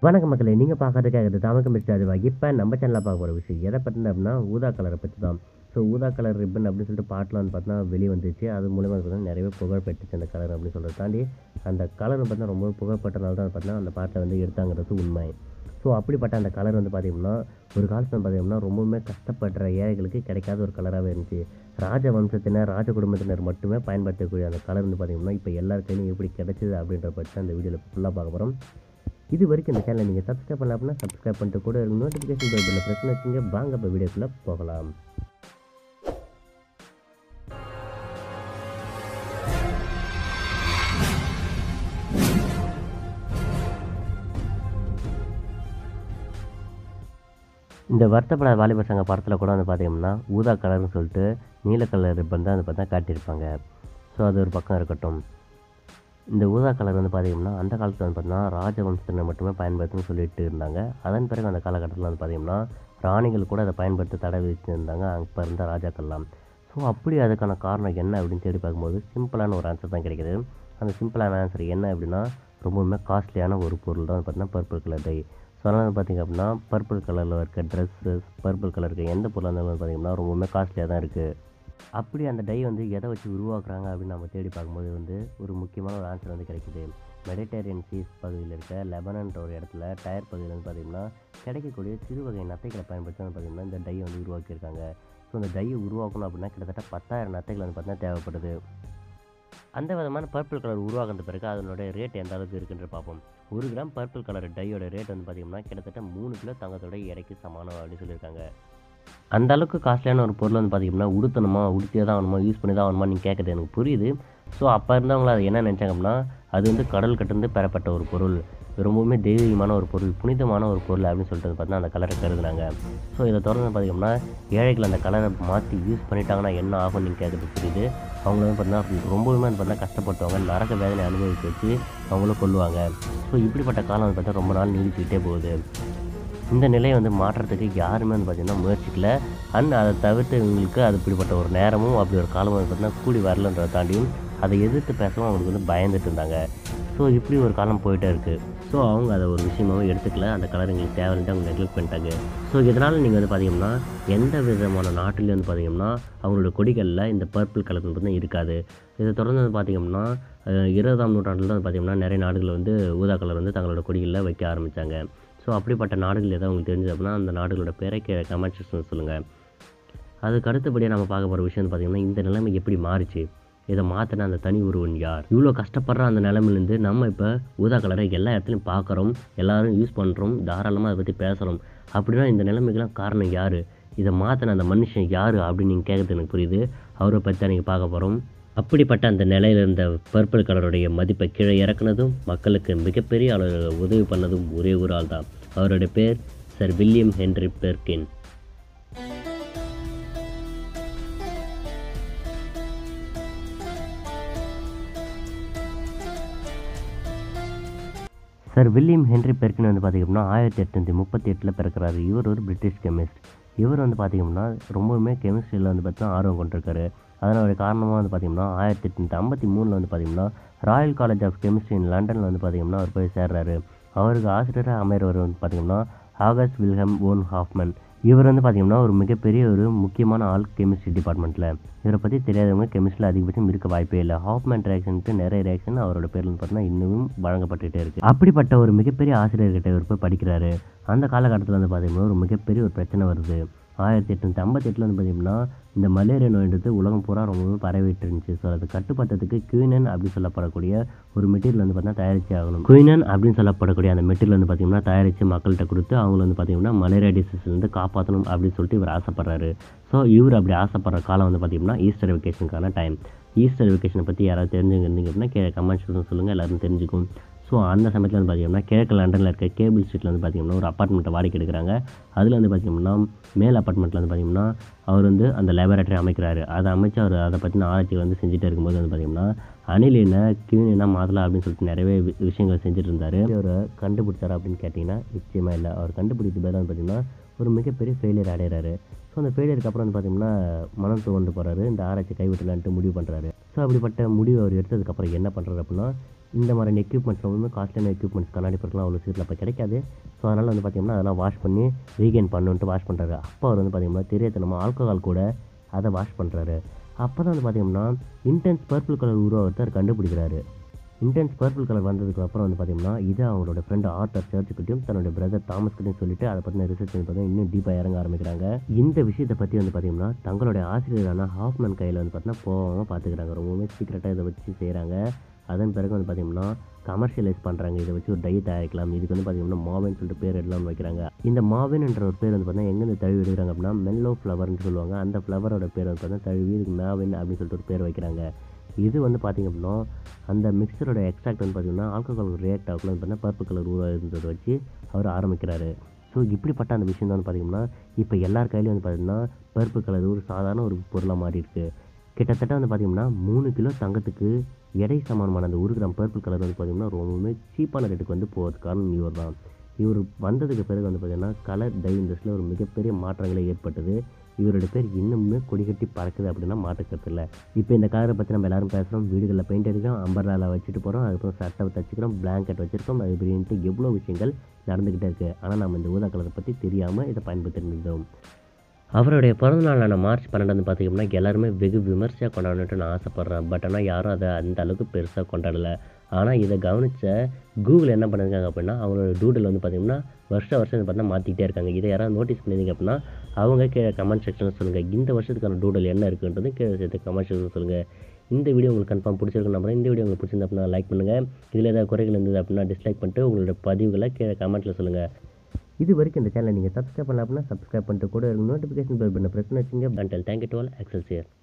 வணக்கம் மக்களே நீங்கள் பார்க்கறதுக்காக தமக்கு மிஸ்டர் அதுவா இப்போ நம்ம சேனலில் பார்க்க போகிற விஷயம் எதை பற்றின அப்படின்னா ஊதா கலரை பற்றி தான் ஸோ ஊதா கலர் ரிப்பன் அப்படின்னு சொல்லிட்டு பாட்டில் வந்து பார்த்தீங்கன்னா வெளியே வந்துச்சு அது மூலமாக பார்த்தீங்கன்னா நிறையவே புகழ் பெற்றுச்சு அந்த கலர் அப்படின்னு சொல்கிறத தாண்டி அந்த கலர் பார்த்தீங்கன்னா ரொம்ப புகழ்பெற்றனால தான் பார்த்தீங்கன்னா அந்த பாட்டில் வந்து எடுத்தாங்கிறது உண்மை ஸோ அப்படிப்பட்ட அந்த கலர் வந்து பார்த்திங்கன்னா ஒரு காலத்தில் பார்த்தீங்கன்னா ரொம்பவுமே கஷ்டப்படுற ஏழைகளுக்கு கிடைக்காத ஒரு கலராகவே இருந்துச்சு ராஜ வம்சத்தினர் ராஜ குடும்பத்தினர் மட்டுமே பயன்படுத்தக்கூடிய அந்த கலர் வந்து பார்த்திங்கன்னா இப்போ எல்லார் கையிலும் எப்படி கிடைச்சிது அப்படின்ற பற்றி அந்த வீடியோவில் ஃபுல்லாக பார்க்க போகிறோம் இது வரைக்கும் இந்த சேனலை நீங்கள் சப்ஸ்கிரைப் பண்ணல அப்படின்னா சப்ஸ்கிரைப் பண்ணிட்டு கூட இருக்க நோட்டிஃபிகேஷன் பெல்லில் பிரச்சனை வச்சுங்க வாங்க இப்போ வீடியோக்குள்ளே போகலாம் இந்த வருத்தப்பட வாலிபர் சங்க படத்தில் கூட வந்து பார்த்தீங்கன்னா ஊதா கலர்னு சொல்லிட்டு நீல கலர் ரிப்பன் தான் வந்து பார்த்தா காட்டியிருப்பாங்க ஸோ அது ஒரு பக்கம் இருக்கட்டும் இந்த ஊதா கலர் வந்து பார்த்தீங்கன்னா அந்த காலத்தில் வந்து பார்த்தீங்கன்னா ராஜவம்சத்தினர் மட்டுமே பயன்படுத்துன்னு சொல்லிட்டு இருந்தாங்க அதன் பிறகு அந்த காலகட்டத்தில் வந்து பார்த்தீங்கன்னா ராணிகள் கூட அதை பயன்படுத்த தடை விதிச்சிருந்தாங்க அப்போ இருந்த ராஜாக்கள்லாம் ஸோ அப்படி அதுக்கான காரணம் என்ன அப்படின்னு தேடி பார்க்கும்போது சிம்பிளான ஒரு ஆன்சர் தான் கிடைக்குது அந்த சிம்பிளான ஆன்சர் என்ன அப்படின்னா ரொம்பவுமே காஸ்ட்லியான ஒரு பொருள் தான் வந்து பார்த்தீங்கன்னா பர்பிள் கலர் டை ஸோ அதனால் வந்து பார்த்திங்க அப்படின்னா பர்பிள் கலரில் இருக்க ட்ரெஸ்ஸஸ் பர்பிள் கலர் இருக்க எந்த பொருளாக இருந்தாலும் வந்து பார்த்திங்கன்னா ரொம்பவுமே காஸ்ட்லியாக தான் இருக்குது அப்படி அந்த டை வந்து எதை வச்சு உருவாக்குறாங்க அப்படின்னு நம்ம தேடி பார்க்கும்போது வந்து ஒரு முக்கியமான ஒரு ஆன்சர் வந்து கிடைக்குது மெடிட்டேரியன் சீஸ் பகுதியில் இருக்க லெபனன்ற ஒரு இடத்துல டயர் பகுதியில் வந்து பார்த்திங்கன்னா கிடைக்கக்கூடிய சிறு வகை நத்தைகளை பயன்படுத்தி வந்து பார்த்திங்கன்னா இந்த டையை வந்து உருவாக்கியிருக்காங்க ஸோ அந்த டையை உருவாக்கணும் அப்படின்னா கிட்டத்தட்ட பத்தாயிரம் நத்தைகள் வந்து பார்த்திங்கன்னா தேவைப்படுது அந்த விதமான பர்பிள் கலர் உருவாகின்ற பிறகு அதனுடைய ரேட் எந்த அளவுக்கு இருக்குன்ற பார்ப்போம் ஒரு கிராம் பர்பிள் கலர் டையோட ரேட் வந்து பார்த்திங்கன்னா கிட்டத்தட்ட மூணு கிலோ தங்கத்தோட எடைக்கு சமானம் அப்படின்னு சொல்லியிருக்காங்க அந்த அளவுக்கு காஸ்ட்லியான ஒரு பொருள் வந்து பார்த்திங்கன்னா உடுத்தணுமா உடுத்தியே தான் ஆகணுமா யூஸ் பண்ணி தான் ஆகணுமா நீங்கள் கேட்குறது எனக்கு புரியுது ஸோ அப்போ இருந்தவங்க அது என்ன நினச்சாங்க அப்படின்னா அது வந்து கடல் கட்டிருந்து பெறப்பட்ட ஒரு பொருள் ரொம்பவுமே தெய்வீகமான ஒரு பொருள் புனிதமான ஒரு பொருள் அப்படின்னு சொல்லிட்டு பார்த்தீங்கன்னா அந்த கலரை கருதுனாங்க ஸோ இதை தொடர்ந்து பார்த்திங்கன்னா ஏழைகள் அந்த கலரை மாற்றி யூஸ் பண்ணிட்டாங்கன்னா என்ன ஆகும் நீங்கள் கேட்குறது புரியுது அவங்க வந்து பார்த்தீங்கன்னா ரொம்பவுமே வந்து பார்த்தீங்கன்னா கஷ்டப்பட்டவங்க நரக வேதனை அனுபவிச்சு வச்சு அவங்களும் கொள்ளுவாங்க ஸோ இப்படிப்பட்ட காலம் வந்து பார்த்தா ரொம்ப நாள் நீடிச்சுக்கிட்டே போகுது இந்த நிலையை வந்து மாற்றுறதுக்கு யாருமே வந்து பார்த்திங்கன்னா முயற்சிக்கல அண்ட் அதை தவிர்த்து இவங்களுக்கு அது இப்படிப்பட்ட ஒரு நேரமும் அப்படி ஒரு காலமும் வந்து பார்த்திங்கன்னா கூடி வரலன்றதை தாண்டியும் அதை எதிர்த்து பேசவும் அவங்களுக்கு வந்து பயந்துட்டு இருந்தாங்க ஸோ இப்படி ஒரு காலம் போயிட்டே இருக்குது ஸோ அவங்க அதை ஒரு விஷயமாகவும் எடுத்துக்கல அந்த கலர் எங்களுக்கு தேவைன்ட்டு அவங்க நெக்லெக்ட் பண்ணிட்டாங்க ஸோ இதனால் நீங்கள் வந்து பார்த்தீங்கன்னா எந்த விதமான நாட்டிலையும் வந்து பார்த்தீங்கன்னா அவங்களோட கொடிகளில் இந்த பர்பிள் கலர் வந்து இருக்காது இதை தொடர்ந்து வந்து பார்த்திங்கன்னா இருபதாம் நூற்றாண்டில் வந்து பார்த்திங்கன்னா நிறைய நாடுகள் வந்து ஊதா கலர் வந்து தங்களோட கொடிகளில் வைக்க ஆரம்பித்தாங்க ஸோ அப்படிப்பட்ட நாடுகள் எதாவது உங்களுக்கு தெரிஞ்சது அப்படின்னா அந்த நாடுகளோட பேரை கே கமெண்ட் செக்ஷன் சொல்லுங்கள் அதுக்கு அடுத்தபடியாக நம்ம பார்க்க போகிற விஷயம் பார்த்திங்கன்னா இந்த நிலைமை எப்படி மாறிச்சு இதை மாற்றின அந்த தனி ஒருவன் யார் இவ்வளோ கஷ்டப்படுற அந்த நிலைமையிலேருந்து நம்ம இப்போ ஊதா கலரை எல்லா இடத்துலையும் பார்க்குறோம் எல்லாரும் யூஸ் பண்ணுறோம் தாராளமாக அதை பற்றி பேசுகிறோம் அப்படின்னா இந்த நிலைமைக்கெல்லாம் காரணம் யார் இதை மாற்றின அந்த மனுஷன் யார் அப்படின்னு நீங்கள் கேட்குறது எனக்கு புரியுது அவரை பற்றி தான் நீங்கள் பார்க்க போகிறோம் அப்படிப்பட்ட அந்த நிலையில் இருந்த பர்பிள் கலருடைய மதிப்பை கீழே இறக்குனதும் மக்களுக்கு மிகப்பெரிய அளவில் உதவி பண்ணதும் ஒரே ஒரு ஆள் தான் அவருடைய பேர் sir William Henry Perkin sir William Henry Perkin வந்து பார்த்திங்கன்னா ஆயிரத்தி எட்நூற்றி முப்பத்தி எட்டில் பிறக்கிறாரு இவர் ஒரு பிரிட்டிஷ் கெமிஸ்ட் இவர் வந்து பார்த்திங்கன்னா ரொம்பவுமே கெமிஸ்ட்ரியில் வந்து பார்த்தீங்கன்னா ஆர்வம் கொண்டிருக்காரு அதனுடைய காரணமாக வந்து பார்த்திங்கன்னா ஆயிரத்தி எட்நூற்றி ஐம்பத்தி மூணில் வந்து பார்த்திங்கன்னா royal college of chemistry in லண்டனில் வந்து பார்த்திங்கன்னா அவர் போய் சேர்றாரு அவருக்கு ஆசிரியராக அமைகிறவர் வந்து பார்த்திங்கன்னா ஆகஸ்ட் வில்ஹம் ஓன் ஹாஃப்மன் இவர் வந்து பார்த்திங்கன்னா ஒரு மிகப்பெரிய ஒரு முக்கியமான ஆள் கெமிஸ்ட்ரி டிபார்ட்மெண்ட்டில் இவரை பற்றி தெரியாதவங்க கெமிஸ்ட்ரியில் அதிகபட்சம் இருக்க வாய்ப்பே இல்லை ஹாஃப்மேன் ரியாக்ஷனுக்கு நிறைய ரியாக்ஷன் அவரோட பேரில் வந்து பார்த்தீங்கன்னா இன்னும் வழங்கப்பட்டுகிட்டே இருக்குது அப்படிப்பட்ட ஒரு மிகப்பெரிய ஆசிரியர்கிட்ட இவர் போய் படிக்கிறாரு அந்த காலகட்டத்தில் வந்து பார்த்திங்கன்னா ஒரு மிகப்பெரிய ஒரு பிரச்சனை வருது ஆயிரத்தி எட்நூற்றி ஐம்பத்தெட்டில் வந்து பார்த்திங்கன்னா இந்த மலேரியா நோய்ன்றது உலகம் பூரா ரொம்பவே பரவிட்டு இருந்துச்சு ஸோ அது கட்டுப்படுத்துறதுக்கு குயினன் அப்படின்னு சொல்லப்படக்கூடிய ஒரு மெட்டீரியல் வந்து பார்த்தீங்கன்னா தயாரிச்சு ஆகணும் குயினன் அப்படின்னு சொல்லப்படக்கூடிய அந்த மெட்டீரியல் வந்து பார்த்திங்கன்னா தயாரித்து மக்கள்கிட்ட கொடுத்து அவங்கள வந்து பார்த்திங்கன்னா மலேரியா டிசீஸ்லேருந்து காப்பாற்றணும் அப்படின்னு சொல்லிட்டு இவர் ஆசைப்படுறாரு ஸோ இவர் அப்படி ஆசைப்படுற காலம் வந்து பார்த்திங்கன்னா ஈஸ்டர் வெக்கேஷனுக்கான டைம் ஈஸ்டர் வெக்கேஷனை பற்றி யாராவது தெரிஞ்சுருந்தீங்க அப்படின்னா கே கமெண்ட் சொல்லுங்கள் எல்லோரும் தெரிஞ்சுக்கும் ஸோ அந்த சமயத்தில் வந்து பார்த்திங்கன்னா கிழக்கு லண்டனில் இருக்க கேபிள் ஸ்ட்ரீட்டில் வந்து பார்த்திங்கன்னா ஒரு அப்பார்ட்மெண்ட்டை வாடகை எடுக்கிறாங்க அதில் வந்து பார்த்திங்கன்னா மேல் அப்பார்ட்மெண்ட்டில் வந்து பார்த்திங்கன்னா அவர் வந்து அந்த லேபரேட்டரி அமைக்கிறாரு அதை அமைச்சு அவர் அதை பற்றின ஆராய்ச்சி வந்து செஞ்சுட்டு இருக்கும்போது வந்து பார்த்திங்கன்னா அணிலினை கியூனினா மாற்றலாம் அப்படின்னு சொல்லிட்டு நிறையவே வி- விஷயங்கள் செஞ்சுட்டு இருந்தார் அவர் கண்டுபிடிச்சாரா அப்படின்னு கேட்டிங்கன்னா நிச்சயமாக இல்லை அவர் கண்டுபிடிச்சது பேர் வந்து பார்த்திங்கன்னா ஒரு மிகப்பெரிய ஃபெயிலியர் அடைகிறாரு ஸோ அந்த ஃபெயிலியருக்கு அப்புறம் வந்து பார்த்திங்கன்னா மனம் துவண்டு போகிறாரு இந்த ஆராய்ச்சி கைவிட்டலான்ட்டு முடிவு பண்ணுறாரு ஸோ அப்படிப்பட்ட முடிவு அவர் எடுத்ததுக்கப்புறம் என்ன பண்ணுறாரு அப்படின்னா இந்த மாதிரியான எக்யூப்மெண்ட்ஸ் வந்து காஸ்ட்லியான எக்யூப்மெண்ட்ஸ் கண்ணாடி பொருட்கள்லாம் அவ்வளோ சீட்டில் அப்போ கிடைக்காது ஸோ அதனால் வந்து பார்த்திங்கன்னா அதெல்லாம் வாஷ் பண்ணி ரீகெயின் பண்ணுன்ட்டு வாஷ் பண்ணுறாரு அப்போ அவர் வந்து பார்த்திங்கன்னா தெரியாதனமாக ஆல்கஹால் கூட அதை வாஷ் பண்ணுறாரு அப்போ தான் வந்து பார்த்திங்கன்னா இன்டென்ஸ் பர்பிள் கலர் உருவத்தை கண்டுபிடிக்கிறாரு இன்டென்ஸ் பர்பிள் கலர் வந்ததுக்கு அப்புறம் வந்து பார்த்தீங்கன்னா இதை அவங்களோட ஃப்ரெண்டு ஆர்த்தர் சர்ச்சுக்கிட்டையும் தன்னோட பிரதர் தாமஸ் கிட்டையும் சொல்லிட்டு அதை பற்றின ரிசர்ச் வந்து பார்த்தீங்கன்னா இன்னும் டீப்பாக இறங்க ஆரம்பிக்கிறாங்க இந்த விஷயத்தை பற்றி வந்து பார்த்தீங்கன்னா தங்களுடைய ஆசிரியரான ஹாஃப்மேன் கையில் வந்து பார்த்தீங்கன்னா போகாமல் பார்த்துக்கிறாங்க ரொம்பவுமே சீக்கிரட்டாக இதை வச்சு செய்கிறாங்க அதன் பிறகு வந்து பார்த்தீங்கன்னா கமர்ஷியலைஸ் பண்ணுறாங்க இதை வச்சு ஒரு டை தயாரிக்கலாம் இதுக்கு வந்து பார்த்தீங்கன்னா மாவின்னு சொல்லிட்டு பேர் எல்லாம் வைக்கிறாங்க இந்த மாவின் என்ற ஒரு பேர் வந்து பார்த்தீங்கன்னா எங்கேருந்து தழுவி எடுக்கிறாங்க அப்படின்னா மெல்லோ ஃப்ளவர்னு சொல்லுவாங்க அந்த ஃப்ளவரோட பேர் வந்து பார்த்தீங்கன்னா தழுவி இதுக்கு மாவின் அப்படின்னு சொல்லிட்டு ஒரு பேர் வைக்கிறாங்க இது வந்து பார்த்திங்க அப்படின்னா அந்த மிக்சரோட எக்ஸ்ட்ராக்ட் வந்து பார்த்திங்கன்னா ஆல்கஹால் ரியாக்ட் ஆகலாம் வந்து பார்த்தீங்கன்னா பர்பிள் கலர் உருவாகிறத வச்சு அவர் ஆரம்பிக்கிறாரு ஸோ இப்படிப்பட்ட அந்த விஷயம் தான் வந்து பார்த்திங்கன்னா இப்போ எல்லார் கையிலையும் வந்து பார்த்திங்கன்னா பர்பிள் கலர் ஒரு சாதாரண ஒரு பொருளாக மாறி இருக்கு கிட்டத்தட்ட வந்து பார்த்திங்கன்னா மூணு கிலோ தங்கத்துக்கு எடை சமானமான அந்த ஒரு கிராம் பர்பிள் கலர் வந்து பார்த்திங்கன்னா ரொம்பவுமே சீப்பான ரேட்டுக்கு வந்து போகிறதுக்கு காரணம் இவர் தான் இவர் வந்ததுக்கு பிறகு வந்து பார்த்திங்கன்னா கலர் டை இண்டஸ்ட்ரியில் ஒரு மிகப்பெரிய மாற்றங்களே ஏற்பட்டது இவரோட பேர் இன்னுமே கொடிகட்டி பறக்குது அப்படின்னா மாட்டுக்கிறது இல்லை இப்போ இந்த கலரை பற்றி நம்ம எல்லாரும் பேசுகிறோம் வீடுகளில் பெயிண்ட் அடிக்கிறோம் அம்பர்லாவில் வச்சுட்டு போகிறோம் அதுக்கப்புறம் சட்டை தச்சுக்கிறோம் பிளாங்கெட் வச்சுருக்கோம் அது இப்படின்ட்டு எவ்வளோ விஷயங்கள் நடந்துக்கிட்டே இருக்குது ஆனால் நம்ம இந்த ஊதா கலரை பற்றி தெரியாமல் இதை பயன்படுத்திட்டு இருந்தோம் அவருடைய பிறந்தநாளான மார்ச் பன்னெண்டு பார்த்தீங்கன்னா எல்லாருமே வெகு விமர்சையாக கொண்டாடணுன்ட்டு நான் ஆசைப்பட்றேன் பட் ஆனால் யாரும் அதை அந்த அளவுக்கு பெருசாக கொண்டாடலை ஆனால் இதை கவனித்த கூகுள் என்ன பண்ணிருக்காங்க அப்படின்னா அவங்களோட டூடில் வந்து பார்த்திங்கன்னா வருஷம் வருஷம் இது பார்த்தா மாற்றிக்கிட்டே இருக்காங்க இதை யாராவது நோட்டீஸ் பண்ணியிருந்தீங்க அப்படின்னா அவங்க கீழே கமெண்ட் செக்ஷனில் சொல்லுங்கள் இந்த வருஷத்துக்கான டூடல் என்ன இருக்குன்றது கீழே சேர்த்து கமெண்ட் செக்ஷனில் சொல்லுங்கள் இந்த வீடியோ உங்களுக்கு கன்ஃபார்ம் பிடிச்சிருக்கு நம்புறேன் இந்த வீடியோ உங்களுக்கு பிடிச்சிருந்தா அப்படின்னா லைக் பண்ணுங்கள் இதில் ஏதாவது குறைகள் இருந்தது அப்படின்னா டிஸ்லைக் பண்ணிட்டு உங்களோட பதிவுகளை கீழே கமெண்ட்டில் சொல்லுங்கள் இது வரைக்கும் இந்த சேனலை நீங்கள் சப்ஸ்கிரைப் பண்ணல அப்படின்னா சப்ஸ்கிரைப் பண்ணிட்டு கூட நோட்டிஃபிகேஷன் பெல் பண்ண பிரச்சனை வச்சுங்க அண்டல் தேங்க்யூ டு ஆல் எக்ஸல்சியர்